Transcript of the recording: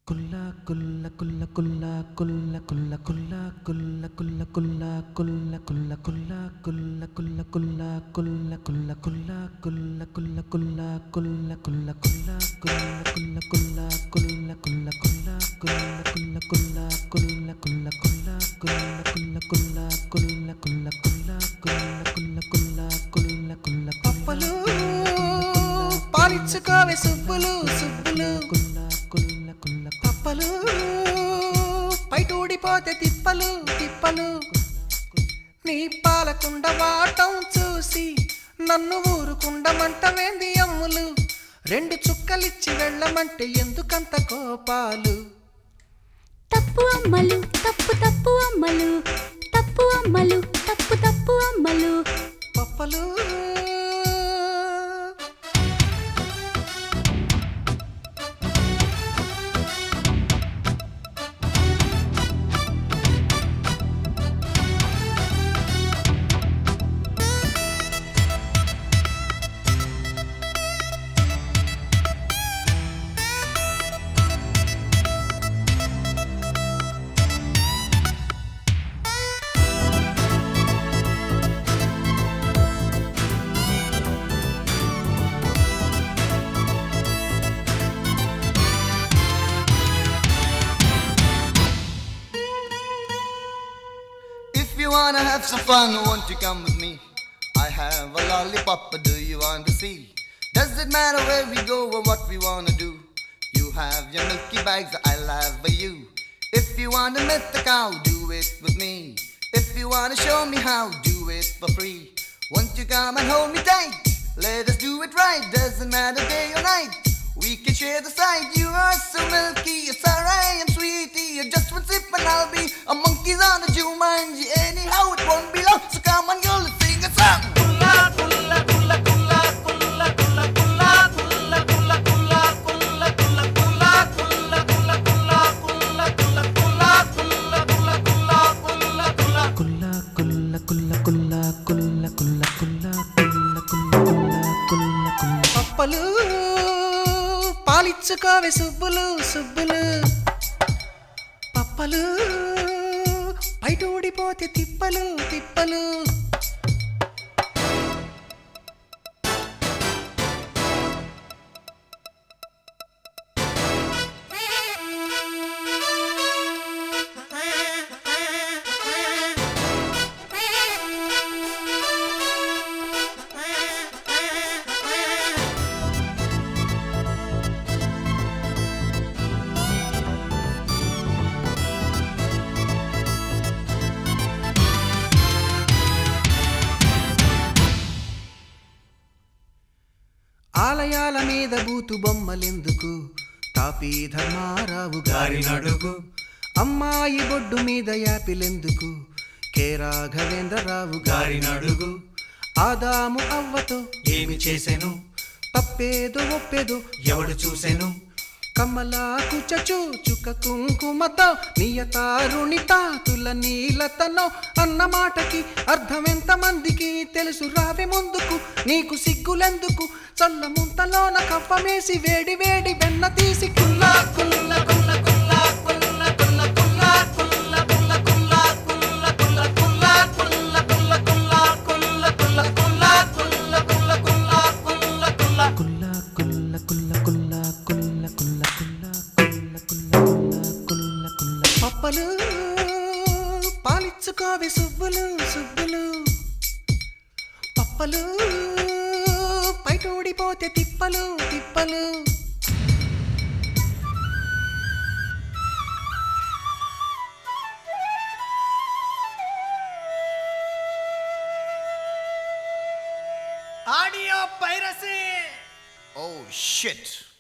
కుల్లా కుల్ల కుల్ల కుల్లా కుల్ల కుల్ల కుల్లా కుల్ల కుల్ల కుల్లా కుల్ల కుల్ల కుల్లా కుల్ల కుల్ల కుల్లా కుల్ల కుల్ల కుల్లా కుల్ల కుల్ల కుల్లా కుల్ల కుల్ల కుల్లా కుల్ల కుల్ల కుల్లా కుల్ల కుల్ల కుల్లా కుల్ల కుల్ల కుల్లా కుల్ల కుల్ల కుల్లా కుల్ల కుల్ల కుల్లా కుల్ల కుల్ల కుల్లా కుల్ల కుల్ల కుల్లా కుల్ల కుల్ల పప్పలు పాలించుకోవే సుబ్బులు సుబ్బులు కుల్లా కుల్ల కుల్ల పప్పలు పైటూడిపోతే తిప్పలు తిప్పలు నీ పాలకుండ వాటం చూసి నన్ను ఊరుకుండమంటవేంది అమ్ములు రెండు చుక్కలిచ్చి వెళ్ళమంటే ఎందుకంత కోపాలు తప్పు అమ్మలు తప్పు తప్పు అమ్మలు తప్పు అమ్మలు తప్పు తప్పు అమ్మలు పప్పలు If you wanna have some fun, won't you come with me? I have a lollipop, do you want to see? Does it matter where we go or what we wanna do? You have your milky bags, I'll have a you. If you wanna milk the cow, do it with me. If you wanna show me how, do it for free. Won't you come and hold me tight? Let us do it right, doesn't matter day or night. We can share the sight. You are so milky, yes, I am sweetie. You just one sip and I'll be a monkey's on a Jumanji. Anyhow, it won't be long. So come on, girl, let's sing a song. కుల్లా కుల్ల కుల్ల కుల్లా కుల్ల కుల్ల కుల్లా కుల్ల కుల్ల కుల్లా కుల్ల కుల్ల పప్పలు పాలిచ్చుకోవే సుబ్బులు సుబ్బులు పప్పలు బయట ఊడిపోతే తిప్పలు తిప్పలు ఆలయాల మీద బూతు బొమ్మలెందుకు తాపీ ధర్మారావు గారి నడుగు అమ్మాయి బొడ్డు మీద యాపిలెందుకు కె రాఘవేంద్రరావు గారి నడుగు ఆదాము అవ్వతో ఏమి చేసెను తప్పేదో ఒప్పేదో ఎవడు చూసెను కమలాకు చచు చుక కుంకుమతో నియతారుణి తాతుల నీలతనో అన్న మాటకి అర్థం ఎంత మందికి తెలుసు రావే ముందుకు నీకు సిగ్గులెందుకు చల్ల ముంతలోన కవ్వమేసి వేడి వేడి వెన్న తీసి కుల్లా కుల్ల కుల్ల కుల్లా కుల్ల కుల్ల కుల్లా కుల్ల కుల్ల కుల్లా కుల్ల కుల్ల కుల్లా కుల్ల కుల్ల కుల్లా కుల్ల కుల్ల కుల్లా కుల్ల కుల్ల కుల్లా కుల్ల కుల్ల కుల్లా కుల్ల కుల్ల కుల్లా కుల్ల కుల్ల కుల్లా కుల్ల కుల్ల కుల్లా కుల్ల కుల్ల పప్పలు పాలిచ్చుకోవి సుబ్బులు సుబ్బులు పప్పలు బయట ఊడిపోతే తిప్పలు తిప్పలు ఆడియో పైరసీ Oh, shit.